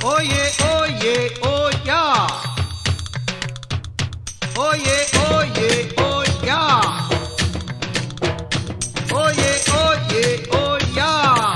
Oye, oye, oya. Oye, oye, oya. Oye, oye, oya.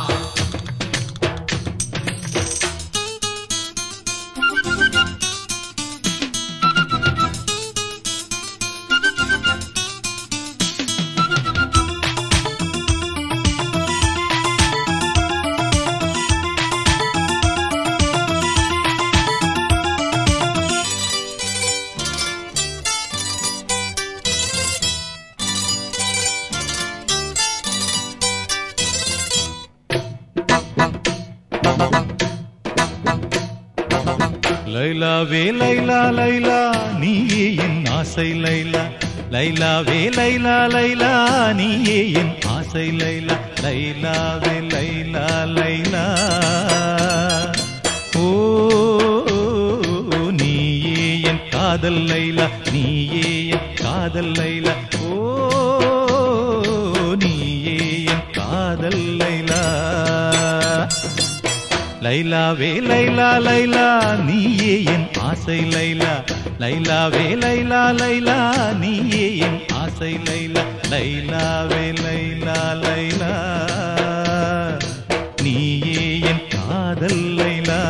லைலாவே Laila Laila நீயே என் ஆசை லைலா லைலாவே லைலா லைலா நீயே என் ஆசை லைலா லைலாவே லைலா லைலா ஓ நீயே என் காதல் லைலா நீயே என் காதல் லைலா ஓ நீயே என் காதல் லைலா லைலாவே லைலா லைலா நீயே என் ஆசை லைலா லைலாவே லைலா லைலா நீயே என் ஆசை லைலா லைலாவே லைலா லைலா நீயே என் காதல் லைலா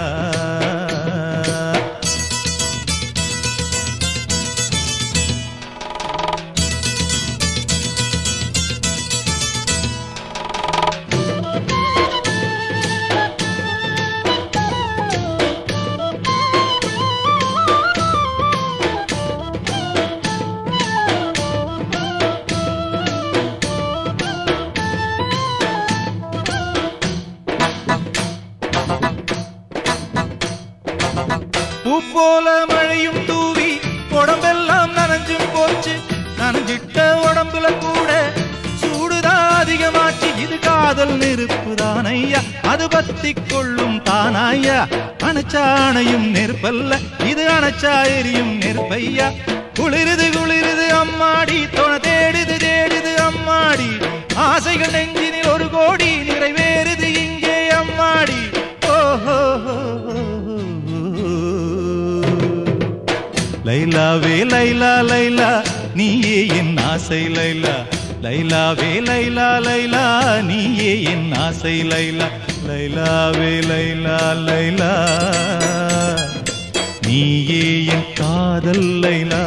பூ போல மழையும் தூவி உடம்பெல்லாம் நனைஞ்சும் போச்சு நனைஞ்சிட்ட உடம்புல கூட சூடுதான் அதிகமாச்சு இது காதல் நெருப்பு ஐயா அது பத்தி கொள்ளும் தானாயா அணைச்சாணையும் நெருப்பல்ல இது அணைச்சா எரியும் நெருப்பையா குளிருது குளிருது அம்மாடி தொண தேடுது தேடுது அம்மாடி ஆசைகள் நெஞ்சினில் ஒரு கோடி நிறைவேறுது இங்கே அம்மாடி ஓஹோ லைலாவே லைலா லைலா நீயே என் ஆசை லைலா லைலாவே லைலா லைலா நீயே என் ஆசை லைலா லைலாவே லைலா லைலா நீயே என் காதல் லைலா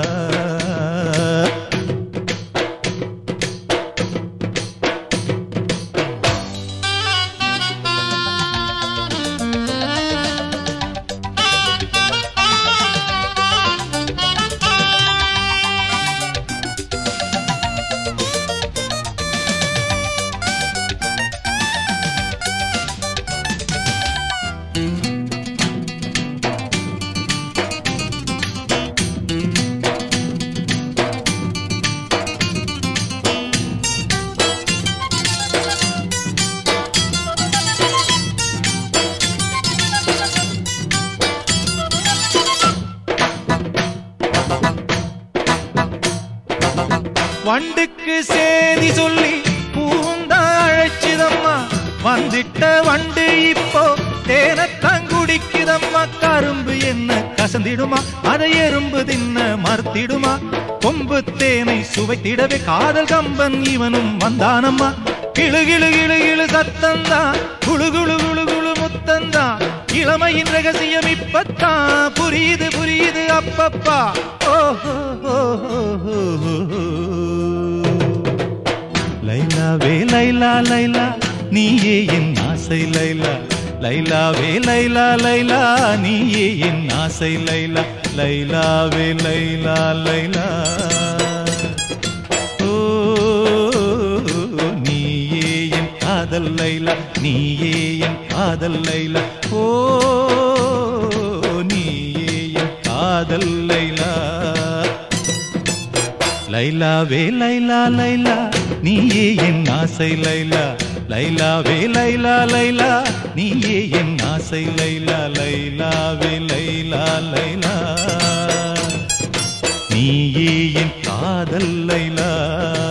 வண்டுக்கு சேதி சொல்லி பூந்தா அழைச்சிதம்மா வந்துட்ட வண்டு இப்போ தேனத்தான் குடிக்குதம்மா கரும்பு என்ன கசந்திடுமா அதை எறும்பு தின்ன மறுத்திடுமா கொம்பு தேனை சுவைத்திடவே காதல் கம்பன் இவனும் வந்தானம்மா கிளு கிளு கிளு கிளு சத்தந்தான் குளு குளு குளு குளு முத்தந்தான் இளமையின் ரகசியம் இப்பத்தான் புரியுது புரியுது அப்பப்பா ஓஹோ லைலாவே லைலா லைலா நீயே என் ஆசை லைலா லைலாவே லைலா லைலா நீயே என் ஆசை லைலா லைலாவே லைலா லைலா ஓ நீயே என் காதல் லைலா நீயே என் காதல் லைலா ஓ நீயே என் காதல் லைலா லைலாவே லைலா லைலா நீயே என் ஆசை லைலா லைலாவே லைலா லைலா நீயே என் ஆசை லைலா லைலாவே லைலா லைலா நீயே என் காதல் லைலா